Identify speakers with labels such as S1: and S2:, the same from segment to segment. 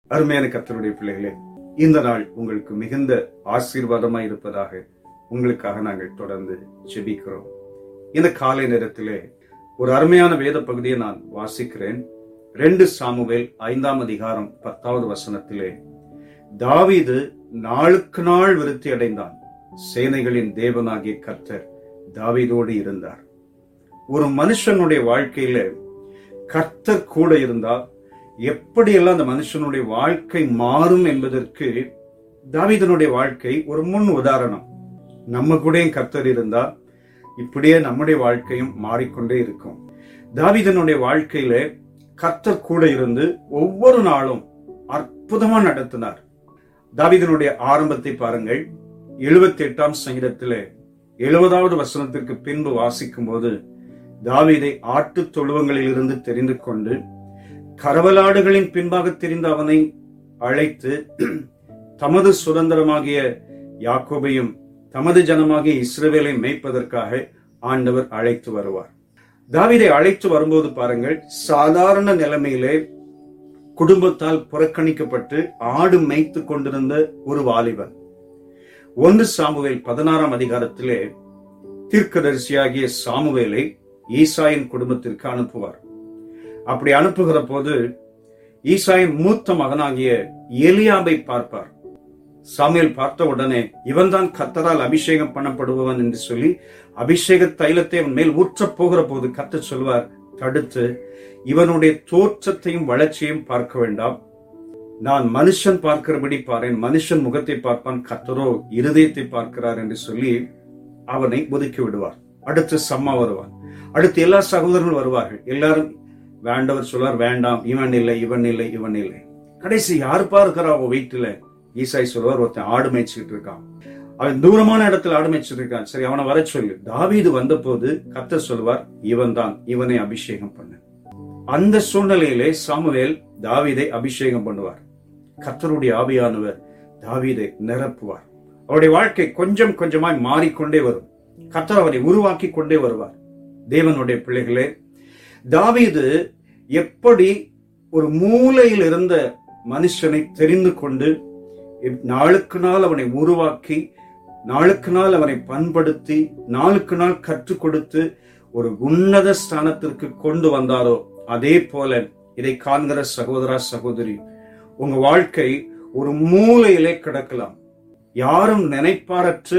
S1: அருமையான கர்த்தருடைய பிள்ளைகளே இந்த நாள் உங்களுக்கு மிகுந்த ஆசீர்வாதமாய் இருப்பதாக உங்களுக்காக நாங்கள் தொடர்ந்து ஜெபிக்கிறோம் இந்த காலை நேரத்திலே ஒரு அருமையான வேத பகுதியை நான் வாசிக்கிறேன் ரெண்டு சாமுவேல் ஐந்தாம் அதிகாரம் பத்தாவது வசனத்திலே தாவீது நாளுக்கு நாள் விருத்தி அடைந்தான் சேனைகளின் தேவனாகிய கர்த்தர் தாவீதோடு இருந்தார் ஒரு மனுஷனுடைய வாழ்க்கையில கர்த்தர் கூட இருந்தால் எப்படியெல்லாம் அந்த மனுஷனுடைய வாழ்க்கை மாறும் என்பதற்கு தாவீதனுடைய வாழ்க்கை ஒரு முன் உதாரணம் நம்ம கூட கர்த்தர் இருந்தா இப்படியே நம்முடைய வாழ்க்கையும் மாறிக்கொண்டே இருக்கும் தாவீதனுடைய வாழ்க்கையில கர்த்தர் கூட இருந்து ஒவ்வொரு நாளும் அற்புதமா நடத்தினார் தாவீதனுடைய ஆரம்பத்தை பாருங்கள் எழுபத்தி எட்டாம் சங்கீதத்திலே எழுபதாவது வசனத்திற்கு பின்பு வாசிக்கும் போது தாவீதை ஆட்டு தொழுவங்களில் இருந்து தெரிந்து கொண்டு கரவலாடுகளின் பின்பாக தெரிந்த அவனை அழைத்து தமது சுதந்திரமாகிய யாக்கோபையும் தமது ஜனமாகிய இஸ்ரவேலை மேய்ப்பதற்காக ஆண்டவர் அழைத்து வருவார் தாவீதை அழைத்து வரும்போது பாருங்கள் சாதாரண நிலைமையிலே குடும்பத்தால் புறக்கணிக்கப்பட்டு ஆடு மேய்த்து கொண்டிருந்த ஒரு வாலிபன் ஒன்று சாமுவேல் பதினாறாம் அதிகாரத்திலே தீர்க்கதரிசியாகிய சாமுவேலை ஈசாயின் குடும்பத்திற்கு அனுப்புவார் அப்படி அனுப்புகிற போது ஈசாயின் மூத்த மகனாகிய எலியாபை பார்ப்பார் சாமுவேல் பார்த்த உடனே இவன்தான் கத்தரால் அபிஷேகம் பண்ணப்படுபவன் என்று சொல்லி அபிஷேக தைலத்தை அவன் மேல் ஊற்றப் போகிற போது கத்த சொல்வார் தடுத்து இவனுடைய தோற்றத்தையும் வளர்ச்சியையும் பார்க்க வேண்டாம் நான் மனுஷன் பார்க்கிறபடி பாறேன் மனுஷன் முகத்தை பார்ப்பான் கத்தரோ இருதயத்தை பார்க்கிறார் என்று சொல்லி அவனை ஒதுக்கி விடுவார் அடுத்து சம்மா வருவான் அடுத்து எல்லா சகோதரர்களும் வருவார்கள் எல்லாரும் வேண்டவர் சொல்வார் வேண்டாம் இவன் இல்லை இவன் இல்லை இவன் இல்லை கடைசி யார் பார்க்கிறா அவன் வீட்டுல ஈசாய் சொல்வார் ஒருத்தன் ஆடு மேய்ச்சிட்டு இருக்கான் அவன் தூரமான இடத்துல ஆடு மேய்ச்சிட்டு இருக்கான் சரி அவனை வர சொல்லு தாவீது வந்த போது கத்த சொல்வார் இவன் தான் இவனை அபிஷேகம் பண்ணு அந்த சூழ்நிலையிலே சாமுவேல் தாவீதை அபிஷேகம் பண்ணுவார் கத்தருடைய ஆவியானவர் தாவீதை நிரப்புவார் அவருடைய வாழ்க்கை கொஞ்சம் கொஞ்சமாய் மாறிக்கொண்டே வரும் கத்தர் அவரை உருவாக்கி கொண்டே வருவார் தேவனுடைய பிள்ளைகளே தாவீது எப்படி ஒரு மூலையில் இருந்த மனுஷனை தெரிந்து கொண்டு நாளுக்கு நாள் அவனை உருவாக்கி நாளுக்கு நாள் அவனை பண்படுத்தி நாளுக்கு நாள் கற்றுக் கொடுத்து ஒரு உன்னத ஸ்தானத்திற்கு கொண்டு வந்தாரோ அதே போல இதை காண்கிற சகோதரா சகோதரி உங்க வாழ்க்கை ஒரு மூலையிலே கிடக்கலாம் யாரும் நினைப்பாரற்று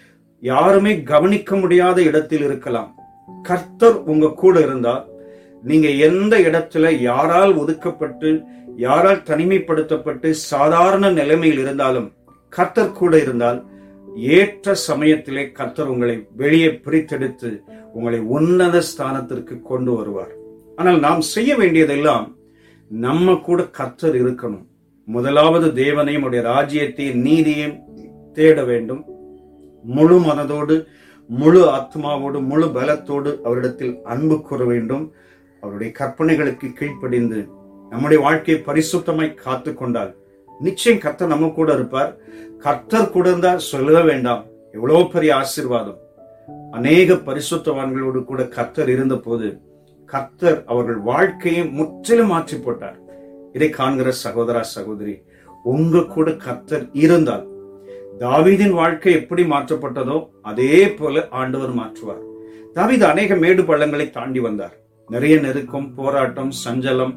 S1: யாருமே கவனிக்க முடியாத இடத்தில் இருக்கலாம் கர்த்தர் உங்க கூட இருந்தால் நீங்க எந்த இடத்துல யாரால் ஒதுக்கப்பட்டு யாரால் தனிமைப்படுத்தப்பட்டு சாதாரண நிலைமையில் இருந்தாலும் கர்த்தர் கூட இருந்தால் ஏற்ற சமயத்திலே கர்த்தர் உங்களை வெளியே பிரித்தெடுத்து உங்களை உன்னத ஸ்தானத்திற்கு கொண்டு வருவார் ஆனால் நாம் செய்ய வேண்டியதெல்லாம் நம்ம கூட கர்த்தர் இருக்கணும் முதலாவது தேவனையும் உடைய ராஜ்யத்தையும் நீதியையும் தேட வேண்டும் முழு மனதோடு முழு ஆத்மாவோடு முழு பலத்தோடு அவரிடத்தில் அன்பு கூற வேண்டும் அவருடைய கற்பனைகளுக்கு கீழ்ப்படிந்து நம்முடைய வாழ்க்கையை பரிசுத்தமாய் காத்து கொண்டால் நிச்சயம் கர்த்தர் நம்ம கூட இருப்பார் கர்த்தர் கூட இருந்தா சொல்ல வேண்டாம் எவ்வளவு பெரிய ஆசீர்வாதம் அநேக பரிசுத்தவான்களோடு கூட கர்த்தர் இருந்த போது கர்த்தர் அவர்கள் வாழ்க்கையை முற்றிலும் மாற்றி போட்டார் இதை காண்கிற சகோதரா சகோதரி உங்க கூட கர்த்தர் இருந்தால் தாவீதின் வாழ்க்கை எப்படி மாற்றப்பட்டதோ அதே போல ஆண்டவர் மாற்றுவார் தாவீது அநேக மேடு பள்ளங்களை தாண்டி வந்தார் நிறைய நெருக்கம் போராட்டம் சஞ்சலம்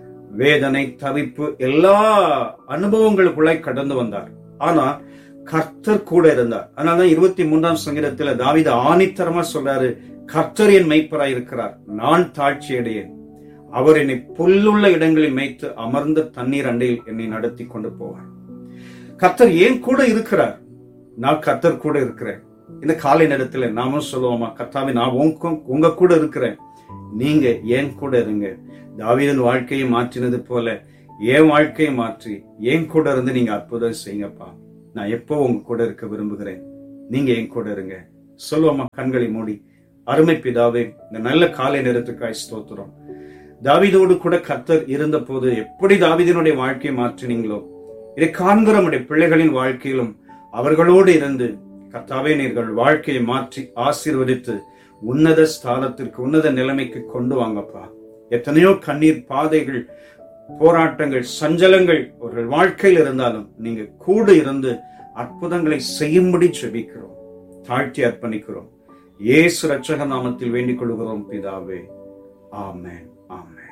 S1: வேதனை தவிப்பு எல்லா அனுபவங்களுக்குள்ளாய் கடந்து வந்தார் ஆனா கர்த்தர் கூட இருந்தார் அதனாலதான் இருபத்தி மூன்றாம் சங்கீதத்துல தாவித ஆணித்தரமா சொல்றாரு கர்த்தர் என் மெய்ப்பராய் இருக்கிறார் நான் தாழ்ச்சி அடையேன் அவர் என்னை புல்லுள்ள இடங்களில் மேய்த்து அமர்ந்த தண்ணீர் அண்டையில் என்னை நடத்தி கொண்டு போவார் கர்த்தர் ஏன் கூட இருக்கிறார் நான் கர்த்தர் கூட இருக்கிறேன் இந்த காலை நேரத்துல நாமும் சொல்லுவோமா கர்த்தாவே நான் உங்க உங்க கூட இருக்கிறேன் நீங்க ஏன் கூட இருங்க தாவீதன் வாழ்க்கையை மாற்றினது போல என் வாழ்க்கையை மாற்றி என் கூட இருந்து நீங்க அற்புதம் செய்யுங்கப்பா நான் எப்போ உங்க கூட இருக்க விரும்புகிறேன் நீங்க என் கூட இருங்க சொல்லுவோமா கண்களை மூடி அருமை பிதாவே இந்த நல்ல காலை நேரத்துக்காய் ஸ்தோத்திரம் தாவீதோடு கூட கர்த்தர் இருந்த போது எப்படி தாவீதினுடைய வாழ்க்கையை மாற்றினீங்களோ இதை காண்கிற நம்முடைய பிள்ளைகளின் வாழ்க்கையிலும் அவர்களோடு இருந்து கர்த்தாவே நீர்கள் வாழ்க்கையை மாற்றி ஆசீர்வதித்து உன்னத ஸ்தானத்திற்கு உன்னத நிலைமைக்கு கொண்டு வாங்கப்பா எத்தனையோ கண்ணீர் பாதைகள் போராட்டங்கள் சஞ்சலங்கள் அவர்கள் வாழ்க்கையில் இருந்தாலும் நீங்க கூட இருந்து அற்புதங்களை செய்யும்படி செபிக்கிறோம் தாழ்த்தி அர்ப்பணிக்கிறோம் இயேசு ரட்சக நாமத்தில் வேண்டிக் கொள்கிறோம் பிதாவே ஆமென் ஆமென்